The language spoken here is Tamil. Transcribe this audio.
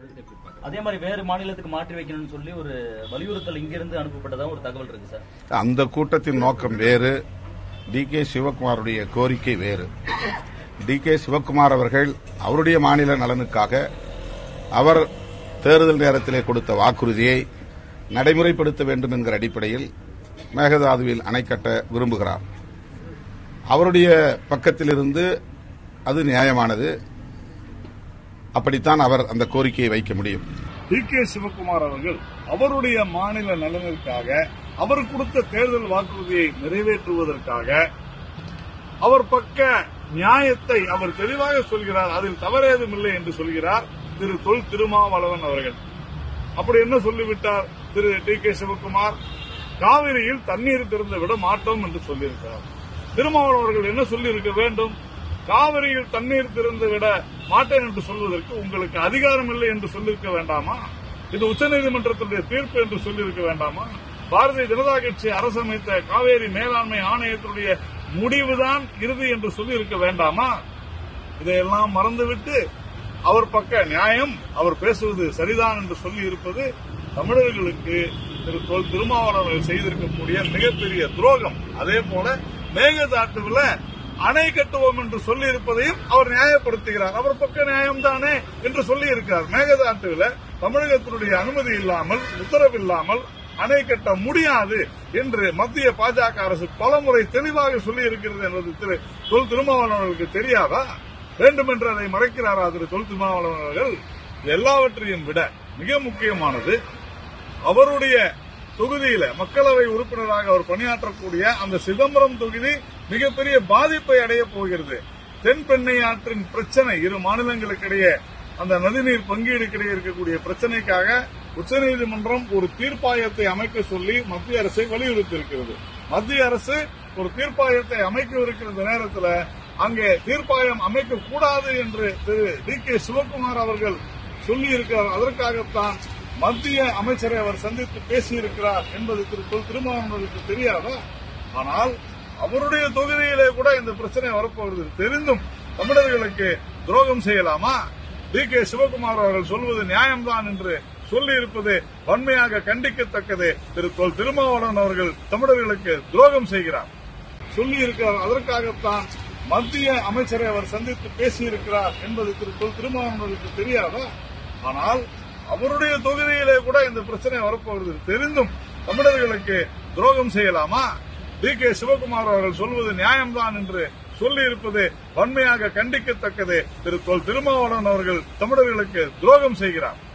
அதே மாதிரி வேறு மாநிலத்துக்கு மாற்றி வைக்கணும்னு சொல்லி ஒரு வலியுறுத்தல் இங்கிருந்து அனுப்பப்பட்டதா ஒரு தகவல் இருக்கு சார் அந்த கூட்டத்தின் நோக்கம் வேறு டி கே சிவகுமாருடைய கோரிக்கை வேறு டி கே சிவகுமார் அவர்கள் அவருடைய மாநில நலனுக்காக அவர் தேர்தல் நேரத்திலே கொடுத்த வாக்குறுதியை நடைமுறைப்படுத்த வேண்டும் என்கிற அடிப்படையில் மேகதாதுவில் அணை கட்ட விரும்புகிறார் அவருடைய பக்கத்திலிருந்து அது நியாயமானது அப்படித்தான் அவர் அந்த கோரிக்கையை வைக்க முடியும் டி கே சிவகுமார் அவர்கள் அவருடைய மாநில நலனிற்காக அவர் கொடுத்த தேர்தல் வாக்குறுதியை நிறைவேற்றுவதற்காக அவர் பக்க நியாயத்தை அவர் தெளிவாக சொல்கிறார் அதில் தவறேதும் இல்லை என்று சொல்கிறார் திரு தொல் திருமாவளவன் அவர்கள் அப்படி என்ன சொல்லிவிட்டார் திரு டி கே சிவகுமார் காவிரியில் தண்ணீர் திறந்து விட மாட்டோம் என்று சொல்லியிருக்கிறார் திருமாவளவன் அவர்கள் என்ன சொல்லியிருக்க வேண்டும் காவிரியில் தண்ணீர் திறந்து விட மாட்டேன் என்று சொல்வதற்கு உங்களுக்கு அதிகாரம் இல்லை என்று சொல்லியிருக்க வேண்டாமா இது உச்சநீதிமன்றத்துடைய தீர்ப்பு என்று சொல்லியிருக்க வேண்டாமா பாரதிய ஜனதா கட்சி அரசமைத்த காவேரி மேலாண்மை ஆணையத்தினுடைய முடிவுதான் இறுதி என்று சொல்லியிருக்க வேண்டாமா இதையெல்லாம் மறந்துவிட்டு அவர் பக்க நியாயம் அவர் பேசுவது சரிதான் என்று சொல்லி இருப்பது தமிழர்களுக்கு திரு தொல் திருமாவளவர்கள் செய்திருக்கக்கூடிய மிகப்பெரிய துரோகம் அதே போல மேகதாட்டுவில் அணை கட்டுவோம் என்று சொல்லி இருப்பதையும் அவர் நியாயப்படுத்துகிறார் அவர் பக்க நியாயம்தானே என்று சொல்லி இருக்கிறார் மேகதாட்டுவில் தமிழகத்தினுடைய அனுமதி இல்லாமல் உத்தரவு இல்லாமல் அணை கட்ட முடியாது என்று மத்திய பாஜக அரசு பலமுறை தெளிவாக சொல்லி இருக்கிறது என்பது திரு தொல் திருமாவளவர்களுக்கு தெரியாதா வேண்டுமென்று அதை மறைக்கிறாரா திரு தொல் திருமாவளவன் அவர்கள் எல்லாவற்றையும் விட மிக முக்கியமானது அவருடைய தொகுதியில மக்களவை உறுப்பினராக அவர் பணியாற்றக்கூடிய அந்த சிதம்பரம் தொகுதி மிகப்பெரிய பாதிப்பை அடைய போகிறது தென்பெண்ணை ஆற்றின் பிரச்சனை இரு மாநிலங்களுக்கிடையே அந்த நதிநீர் பங்கீடுக்கிடையே இருக்கக்கூடிய பிரச்சனைக்காக உச்சநீதிமன்றம் ஒரு தீர்ப்பாயத்தை அமைக்க சொல்லி மத்திய அரசை வலியுறுத்தியிருக்கிறது மத்திய அரசு ஒரு தீர்ப்பாயத்தை அமைக்கவிருக்கிற இந்த நேரத்தில் அங்கே தீர்ப்பாயம் அமைக்க கூடாது என்று திரு டி கே சிவகுமார் அவர்கள் சொல்லியிருக்கிறார் அதற்காகத்தான் மத்திய அமைச்சரை அவர் சந்தித்து பேசியிருக்கிறார் என்பது திரு தொல் திருமாவளவனுக்கு தெரியாதா ஆனால் அவருடைய தொகுதியிலே கூட இந்த பிரச்சனை வரப்போகிறது தெரிந்தும் தமிழர்களுக்கு துரோகம் செய்யலாமா டி கே சிவகுமார் அவர்கள் சொல்வது நியாயம்தான் என்று சொல்லி இருப்பது வன்மையாக கண்டிக்கத்தக்கது திரு தொல் திருமாவளவன் அவர்கள் தமிழர்களுக்கு துரோகம் செய்கிறார் சொல்லி இருக்கிறார் அதற்காகத்தான் மத்திய அமைச்சரை அவர் சந்தித்து பேசியிருக்கிறார் என்பது திரு தொல் திருமாவளவனுக்கு தெரியாதா ஆனால் அவருடைய தொகுதியிலே கூட இந்த பிரச்சனை வரப்போகிறது தெரிந்தும் தமிழர்களுக்கு துரோகம் செய்யலாமா டி கே சிவகுமார் அவர்கள் சொல்வது நியாயம்தான் என்று சொல்லி இருப்பது வன்மையாக கண்டிக்கத்தக்கது திரு தொல் திருமாவளவன் அவர்கள் தமிழர்களுக்கு துரோகம் செய்கிறார்